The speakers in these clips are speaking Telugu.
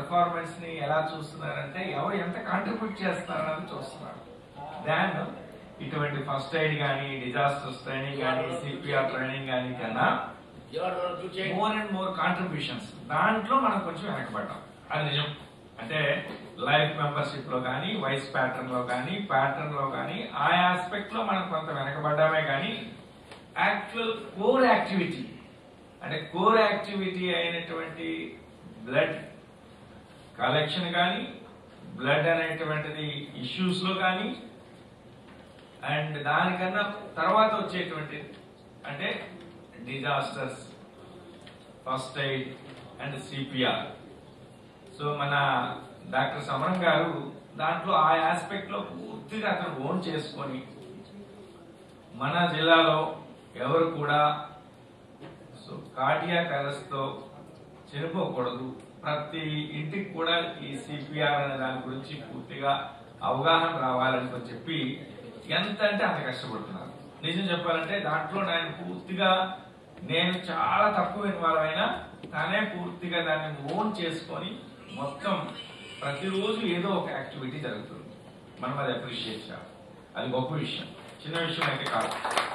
పర్ఫార్మెన్స్ ని ఎలా చూస్తున్నారంటే ఎవరు ఎంత కాంట్రిబ్యూట్ చేస్తారని చూస్తున్నారు దాన్ ఇటువంటి ఫస్ట్ ఎయిడ్ కానీ డిజాస్టర్స్ ట్రైనింగ్ కానీ సిపిఆర్ ట్రైనింగ్ కానీ కన్నా మోర్ అండ్ మోర్ కాంట్రిబ్యూషన్స్ దాంట్లో మనం కొంచెం వెనకబడ్డాం అది నిజం అంటే లైఫ్ మెంబర్షిప్ లో కానీ వైస్ ప్యాటర్న్ లో కానీ ప్యాటర్న్ లో కానీ ఆ ఆస్పెక్ట్ లో మనం కొంత వెనకబడ్డామే కానీ యాక్చువల్ కోర్ యాక్టివిటీ అంటే కోర్ యాక్టివిటీ అయినటువంటి బ్లడ్ కలెక్షన్ కానీ బ్లడ్ అనేటువంటిది ఇష్యూస్ లో కానీ అండ్ దానికన్నా తర్వాత వచ్చేటువంటి అంటే disasters first aid and CPR so మన డాక్టర్ సమరం గారు దాంట్లో ఆ ఆస్పెక్ట్ లో పూర్తిగా అతను ఓన్ చేసుకొని మన జిల్లాలో ఎవరు కూడా సో కార్డియాక్ అరెస్ట్ తో చనిపోకూడదు ప్రతి ఇంటికి కూడా ఈ సిపిఆర్ అనే దాని గురించి పూర్తిగా అవగాహన రావాలని కొంచెం చెప్పి ఎంత అంటే అంత కష్టపడుతున్నారు నిజం చెప్పాలంటే దాంట్లో నేను పూర్తిగా నేను చాలా తక్కువ ఇన్వాల్వ్ అయినా తానే పూర్తిగా దాన్ని ఓన్ చేసుకొని మొత్తం ప్రతిరోజు ఏదో ఒక యాక్టివిటీ జరుగుతుంది మనం అది అప్రిషియేట్ చేయాలి అది గొప్ప విషయం చిన్న విషయం అయితే కాదు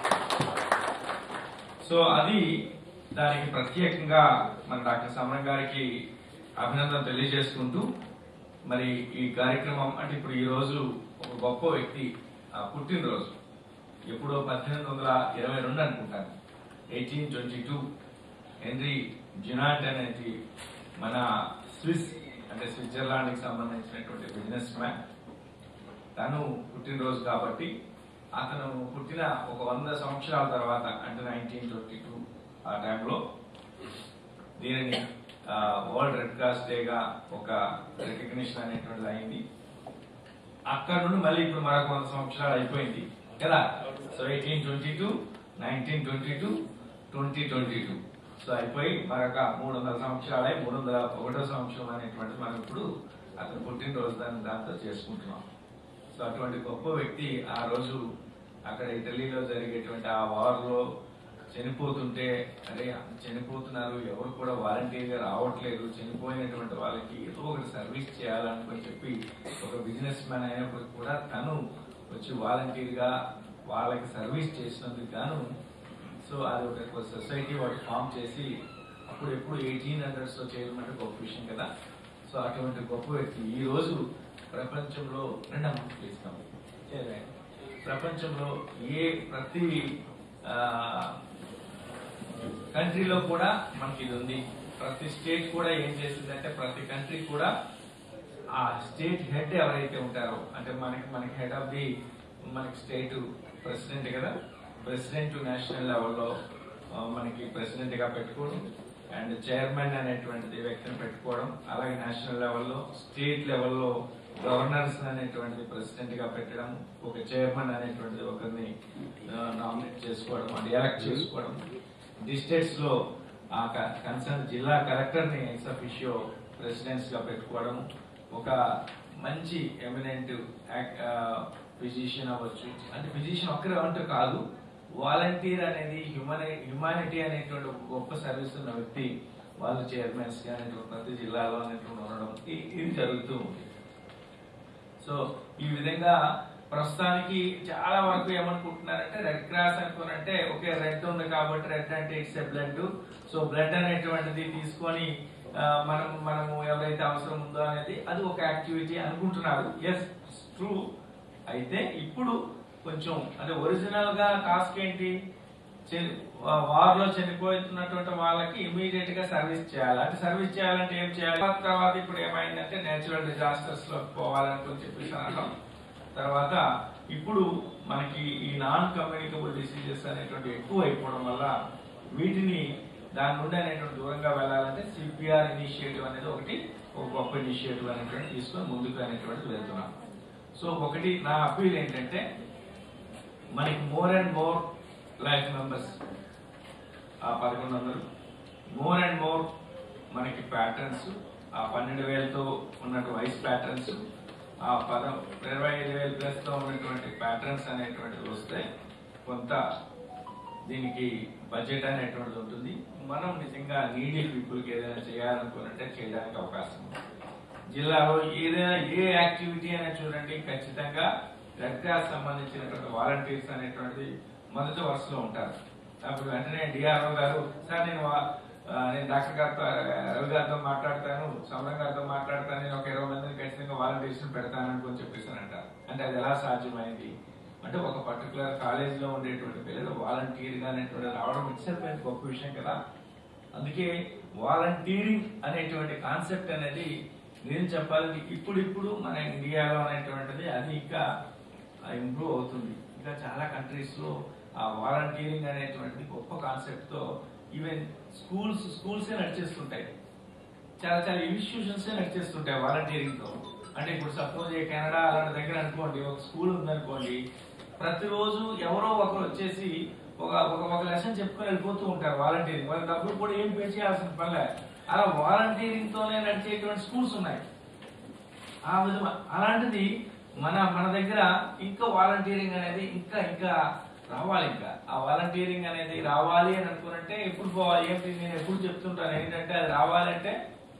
సో అది దానికి ప్రత్యేకంగా మన డాక్టర్ సమరం గారికి అభినందన తెలియజేసుకుంటూ మరి ఈ కార్యక్రమం అంటే ఇప్పుడు ఈ రోజు ఒక గొప్ప వ్యక్తి ఆ, పుట్టినరోజు ఎప్పుడో పద్దెనిమిది వందల ఇరవై రెండు అనుకుంటాను eighteen twenty two Henry Dunant అనేది మన స్విస్ అంటే స్విట్జర్లాండ్కి సంబంధించినటువంటి బిజినెస్ మ్యాన్ తను పుట్టినరోజు కాబట్టి అతను పుట్టిన ఒక వంద సంవత్సరాల తర్వాత అంటే నైన్టీన్ ట్వంటీ టూ ఆ టైంలో దీనిని వరల్డ్ రెడ్ క్రాస్ డేగా ఒక రికగ్నిషన్ అనేటువంటిది అయింది అక్కడ నుండి మళ్ళీ ఇప్పుడు మరొక వంద సంవత్సరాలు అయిపోయింది కదా so eighteen twenty two nineteen twenty two twenty twenty two so అయిపోయి మరొక మూడు వందల సంవత్సరాలు అయి మూడు వందల ఒకటో సంవత్సరం అనేటువంటిది మనం ఇప్పుడు అతను పుట్టినరోజు దాన్ని దాంతో చేసుకుంటున్నాం సో అటువంటి గొప్ప వ్యక్తి ఆ రోజు అక్కడ ఇటలీలో జరిగేటువంటి ఆ వార్లో చనిపోతుంటే అరే చనిపోతున్నారు ఎవరు కూడా వాలంటీర్గా రావట్లేదు చనిపోయినటువంటి వాళ్ళకి ఏదో ఒకటి సర్వీస్ చేయాలనుకొని చెప్పి ఒక బిజినెస్ మ్యాన్ అయినప్పటికీ కూడా తను వచ్చి వాలంటీర్గా వాళ్ళకి సర్వీస్ చేసినందుకు గాను సో అది ఒక సొసైటీ వాడు ఫామ్ చేసి అప్పుడు ఎప్పుడు ఎయిటీన్ హండ్రెడ్స్ లో చేయడం అంటే గొప్ప విషయం కదా సో అటువంటి గొప్ప వ్యక్తి ఈ రోజు ప్రపంచంలో రెండమ్మ ప్లీజ్ కమ్. చేయలే. ప్రపంచంలో ఏ ప్రతి కంట్రీలో కూడా మనకి ఇది ఉంది ప్రతి స్టేట్ కూడా ఏం చేసిందంటే ప్రతి కంట్రీ కూడా ఆ స్టేట్ హెడ్ ఎవరైతే ఉంటారో అంటే మనకి మనకి హెడ్ ఆఫ్ ది మనకి స్టేట్ ప్రెసిడెంట్ కదా ప్రెసిడెంట్ నేషనల్ లెవెల్లో మనకి ప్రెసిడెంట్ గా పెట్టుకోవడం అండ్ చైర్మన్ అనేటువంటిది వ్యక్తిని పెట్టుకోవడం అలాగే నేషనల్ లెవెల్లో స్టేట్ లెవెల్లో గవర్నర్స్ అనేటువంటిది ప్రెసిడెంట్ గా పెట్టడం ఒక చైర్మన్ అనేటువంటిది ఒకరిని నామినేట్ చేసుకోవడం అంటే ఎలక్ట్ చేసుకోవడం డిస్ట్రిక్ట్స్ లో ఆ కన్సర్న్ జిల్లా కలెక్టర్ ని ఎక్స్ అఫిషియో ప్రెసిడెంట్స్ గా పెట్టుకోవడం ఒక మంచి ఎమినెంట్ ఫిజిషియన్ అవ్వచ్చు అంటే ఫిజిషియన్ ఒక్కరే అంటూ కాదు వాలంటీర్ అనేది హ్యూమని హ్యుమానిటీ అనేటువంటి ఒక గొప్ప సర్వీస్ ఉన్న వ్యక్తి వాళ్ళు చైర్మన్స్ గా అనేటువంటి ప్రతి జిల్లాలో అనేటువంటి ఉండడం ఇ- ఇది జరుగుతూ ఉంది సో ఈ విధంగా ప్రస్తుతానికి చాలా వరకు ఏమనుకుంటున్నారంటే రెడ్ క్రాస్ అనుకోనంటే ఓకే రెడ్ ఉంది కాబట్టి రెడ్ అంటే it's a blood so blood అనేటువంటిది తీసుకొని ఆ, మనం మనము ఎవరైతే అవసరం ఉందో అనేది అది ఒక యాక్టివిటీ అనుకుంటున్నారు ఎస్ ట్రూ అయితే ఇప్పుడు కొంచెం అంటే ఒరిజినల్ గా టాస్క్ ఏంటి వార్ లో చనిపోతున్నటువంటి వాళ్ళకి ఇమీడియట్ గా సర్వీస్ చేయాలి అంటే సర్వీస్ చేయాలంటే ఏం చేయాలి తర్వాత ఇప్పుడు ఏమైందంటే నేచురల్ డిజాస్టర్స్ లో పోవాలని చెప్పేసి అనడం తర్వాత ఇప్పుడు మనకి ఈ నాన్ కమ్యూనికబుల్ డిసీజెస్ అనేటువంటి ఎక్కువ అయిపోవడం వల్ల వీటిని దాని నుండి అనేటువంటి దూరంగా వెళ్ళాలంటే సిపిఆర్ ఇనిషియేటివ్ అనేది ఒకటి ఒక గొప్ప ఇనిషియేటివ్ అనేటువంటి తీసుకొని ముందుకు అనేటువంటి వెళ్తున్నాం సో ఒకటి నా అపీల్ ఏంటంటే మనకి more and more life members ఆ పదకొండు వందలు మోర్ అండ్ మోర్ మనకి ప్యాటర్న్స్ ఆ పన్నెండు వేలతో ఉన్నట్టు వైస్ ప్యాటర్న్స్ ఆ పదం ఇరవై ఐదు వేల ప్లస్ తో ఉన్నటువంటి ప్యాటర్న్స్ అనేటువంటివి వస్తే కొంత దీనికి బడ్జెట్ అనేటువంటిది ఉంటుంది మనం నిజంగా నీడీ పీపుల్కి ఏదైనా చేయాలనుకున్నట్టే చేయడానికి అవకాశం ఉంది జిల్లాలో ఏదైనా ఏ యాక్టివిటీ అయినా చూడండి ఖచ్చితంగా రెడ్ క్రాస్ సంబంధించినటువంటి వాలంటీర్స్ అనేటువంటిది మొదటి వరుసలో ఉంటారు అప్పుడు వెంటనే డిఆర్ఓ గారు సార్ నేను వా- ఆ, నేను డాక్టర్ గారితో రవి గారితో మాట్లాడతాను సమరం గారితో మాట్లాడతాను నేను ఒక ఇరవై మందిని ఖచ్చితంగా వాలంటీర్స్ పెడతానని కొంచెం చెప్పేసానంట అంటే అది ఎలా సాధ్యమైంది అంటే ఒక పర్టికులర్ కాలేజ్ లో ఉండేటువంటి పిల్లలు వాలంటీర్ గా అనేటువంటి రావడం ఇచ్చేది గొప్ప విషయం కదా అందుకే వాలంటీరింగ్ అనేటువంటి కాన్సెప్ట్ అనేది నేను చెప్పాలంటే ఇప్పుడు ఇప్పుడు మన ఇండియాలో అనేటువంటిది అది ఇంకా ఇంప్రూవ్ అవుతుంది ఇంకా చాలా కంట్రీస్ లో ఆ వాలంటీరింగ్ అనేటువంటిది గొప్ప కాన్సెప్ట్ తో ఈవెన్ స్కూల్స్ స్కూల్స్ నడిచేస్తుంటాయి చాలా చాలా ఇన్స్టిట్యూషన్స్ నడిచేస్తుంటాయి వాలంటీరింగ్ తో అంటే ఇప్పుడు సపోజ్ ఏ కెనడా అలాంటి దగ్గర అనుకోండి ఒక స్కూల్ ఉందనుకోండి ప్రతిరోజు ఎవరో ఒకరు వచ్చేసి ఒక ఒక ఒక లెసన్ చెప్పుకొని వెళ్ళిపోతూ ఉంటారు వాలంటీరింగ్ వాళ్ళ డబ్బులు కూడా ఏం పే చేయాల్సిన పనిలే అలా వాలంటీరింగ్ తోనే నడిచేటువంటి స్కూల్స్ ఉన్నాయి ఆ విధంగా అలాంటిది మన మన దగ్గర ఇంకా వాలంటీరింగ్ అనేది ఇంకా ఇంకా రావాలి ఇంకా ఆ వాలంటీరింగ్ అనేది రావాలి అని అనుకున్నట్టే ఎప్పుడు పోవాలి ఏంటి నేను ఎప్పుడు చెప్తుంటాను ఏంటంటే అది రావాలంటే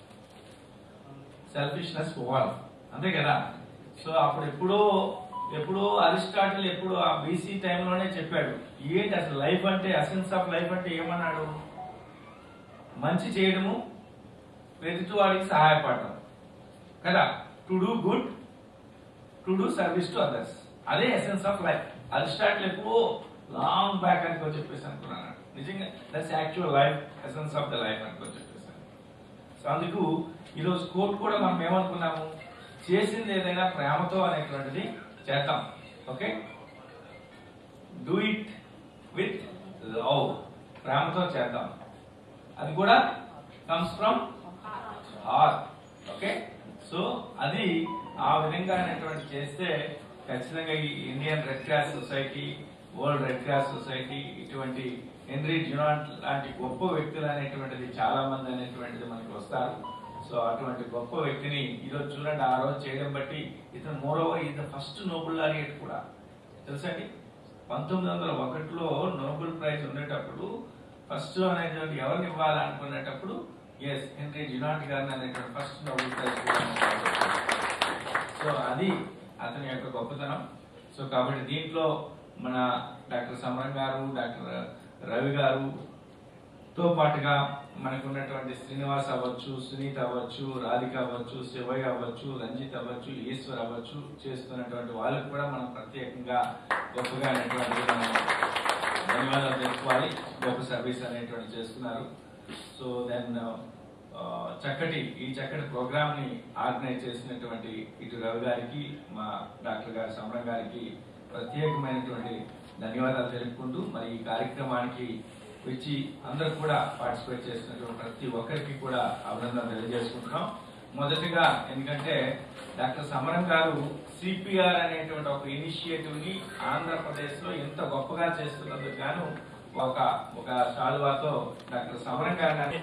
సెల్ఫిష్నెస్ పోవాలి అంతే కదా సో అప్పుడు ఎప్పుడో ఎప్పుడో అరిస్టాటిల్ ఎప్పుడు ఆ బీసీ టైంలోనే చెప్పాడు ఏంటి అసలు లైఫ్ అంటే అసెన్స్ ఆఫ్ లైఫ్ అంటే ఏమన్నాడు మంచి చేయడము ఎదుటి వాడికి సహాయపడడం కదా to do good to do service to others అదే ఎసెన్స్ ఆఫ్ లైఫ్ అరిస్టాటిల్ ఎప్పుడో లాంగ్ బ్యాక్ అనుకో చెప్పేసి అనుకున్నాను నిజంగా that's actual life essence of the life అనుకో చెప్పేసాను సో అందుకు ఈరోజు కోర్టు కూడా మనం ఏమనుకున్నాము చేసింది ఏదైనా ప్రేమతో అనేటువంటిది చేద్దాం okay do it with love ప్రేమతో చేద్దాం అది కూడా comes from heart okay so అది ఆ విధంగా అనేటువంటి చేస్తే ఖచ్చితంగా ఈ Indian Red Cross Society World Red Cross Society ఇటువంటి హెన్రీ డ్యునాంట్ లాంటి గొప్ప వ్యక్తులు అనేటువంటిది చాలా మంది అనేటువంటిది మనకి వస్తారు సో అటువంటి గొప్ప వ్యక్తిని ఈరోజు చూడండి ఆ రోజు చేయడం బట్టి ఇతను moreover is the first Nobel laureate కూడా తెలుసండి పంతొమ్మిది వందల ఒకటిలో నోబెల్ ప్రైజ్ ఉండేటప్పుడు ఫస్ట్ అనేటువంటి ఎవరిని ఇవ్వాలనుకునేటప్పుడు ఎస్ హెన్రీ డ్యునాంట్ గారిని అనేటువంటి ఫస్ట్ నోబెల్ ప్రైజ్ సో అది అతని యొక్క గొప్పతనం సో కాబట్టి దీంట్లో మన డాక్టర్ సమరం గారు డాక్టర్ రవి గారు తో పాటుగా మనకు ఉన్నటువంటి శ్రీనివాస్ అవ్వచ్చు సునీత్ అవ్వచ్చు రాధిక అవ్వచ్చు శివయ్య అవ్వచ్చు రంజిత్ అవ్వచ్చు ఈశ్వర్ అవ్వచ్చు చేస్తున్నటువంటి వాళ్ళకు కూడా మనం ప్రత్యేకంగా గొప్పగా అనేటువంటి మనం ధన్యవాదాలు తెలుసుకోవాలి గొప్ప సర్వీస్ అనేటువంటి చేస్తున్నారు సో దెన్ చక్కటి ఈ చక్కటి ప్రోగ్రామ్ ని ఆర్గనైజ్ చేసినటువంటి ఇటు రవి గారికి మా డాక్టర్ గారి సమరం గారికి ప్రత్యేకమైనటువంటి ధన్యవాదాలు తెలుపుకుంటూ మరి ఈ కార్యక్రమానికి వచ్చి అందరూ కూడా పార్టిసిపేట్ చేసినటువంటి ప్రతి ఒక్కరికి కూడా అభినందన తెలియజేసుకుంటున్నాం మొదటిగా ఎందుకంటే డాక్టర్ సమరం గారు సిపిఆర్ అనేటువంటి ఒక ఇనిషియేటివ్ ని ఆంధ్రప్రదేశ్ లో ఎంత గొప్పగా చేస్తున్నందుకు గాను ఒక ఒక శాలువాతో డాక్టర్ సమరం గారిని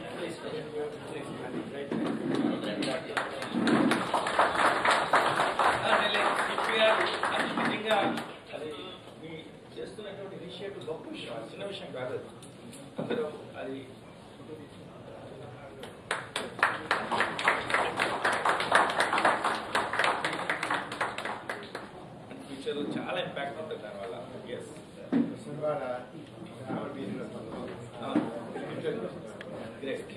సిపిఆర్ అది నిజంగా అది మీ చేస్తున్నటువంటి ఇనిషియేటివ్ గొప్ప విషయం అది చిన్న విషయం కాదు అది. అందరూ అది ఫ్యూచర్ చాలా ఇంపాక్ట్ ఉంటుంది దానివల్ల ఎస్ గ్రేట్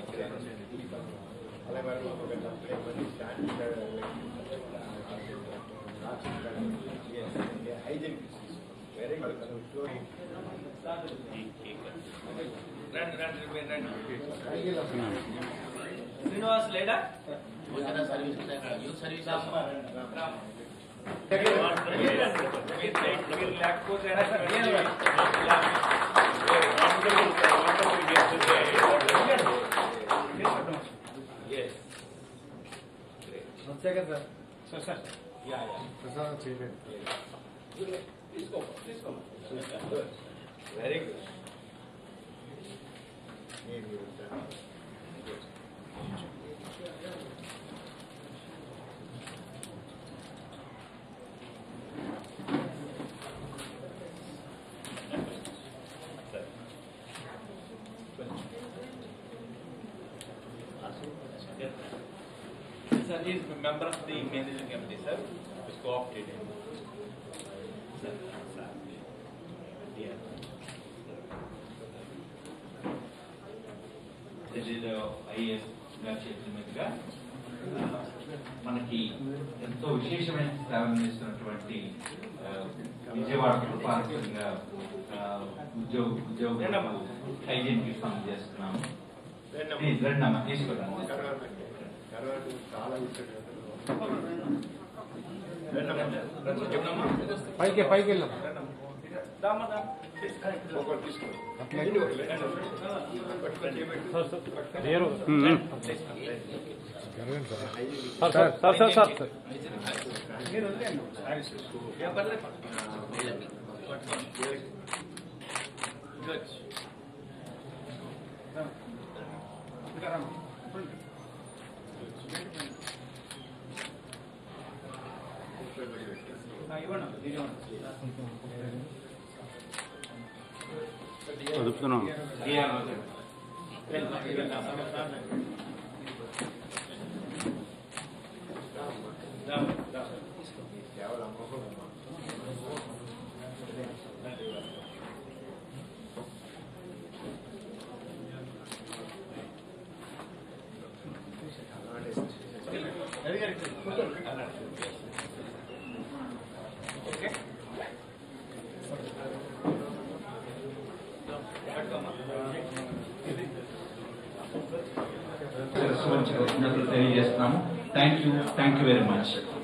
వెరీ గుడ్ రండి రండి మీరు రండి శ్రీనివాస్ లేడా రామ్. మీరు మీరు లేకపోతే Yes. Great. Yeah, yeah. Please go, please go. Good. Very good. Sir Sir, he is a member of the managing committee, sir. Is co-opted. Sir, sir. Yeah. ఢిల్లీలో ఐఏఎస్ గారు చెప్పినట్టుగా ఆ, మనకి ఎంతో విశేషమైన సేవలు అందిస్తున్నటువంటి ఆ, విజయవాడ పురపాలకంగా ఉద్యోగ ఉద్యోగులకు హైజీన్ కి ఫండ్ చేస్తున్నాము ప్లీజ్ రండి అమ్మా తీసుకోండి పైకి పైకి వెళ్ళాం సార్ సార్ సార్ సార్ చదువుతున్నాం శిరస్సు వంచి కృతజ్ఞతలు తెలియజేస్తున్నాము thank you thank you very much